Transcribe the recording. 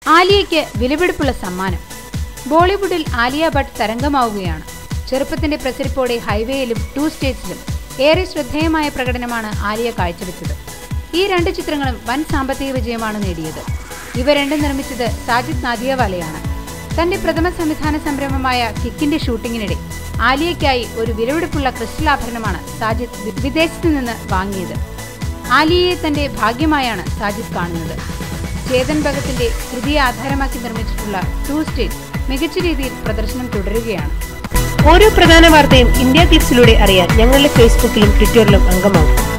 ആലിയയ്ക്ക് വിലപിടിപ്പുള്ള സമ്മാനം ബോളിവുഡിൽ ആലിയ ഭട്ട് തരംഗമാവുകയാണ് ചെറുപ്പത്തിന്റെ പ്രസരിപ്പോടെ ഹൈവേയിലും ടു സ്റ്റേറ്റ്സിലും ഏറെ ശ്രദ്ധേയമായ പ്രകടനമാണ് ആലിയ കാഴ്ചവെച്ചത് ഈ രണ്ട് ചിത്രങ്ങളും വൻ സാമ്പത്തിക വിജയമാണ് നേടിയത് ഇവ രണ്ടും നിർമ്മിച്ചത് സാജിദ് നാദിയവാലയാണ് തന്റെ പ്രഥമ സംവിധാന സംരംഭമായ കിക്കിന്റെ ഷൂട്ടിങ്ങിനിടെ ആലിയയ്ക്കായി ഒരു വിലപിടിപ്പുള്ള ക്രിസ്റ്റൽ ആഭരണമാണ് സാജിദ് വി- വിദേശത്ത് നിന്ന് വാങ്ങിയത് ആലിയയെ തന്റെ ഭാഗ്യമായാണ് സാജിദ് കാണുന്നത് ചേതൻ ഭഗത്തിന്റെ കൃതിയെ ആധാരമാക്കി നിർമ്മിച്ചിട്ടുള്ള ടു സ്റ്റേറ്റ് മികച്ച രീതിയിൽ പ്രദർശനം തുടരുകയാണ് ഓരോ പ്രധാന വാർത്തയും ഇന്ത്യ ക്ലിപ്സിലൂടെ അറിയാൻ ഞങ്ങളുടെ ഫേസ്ബുക്കിലും ട്വിറ്ററിലും അംഗമാകും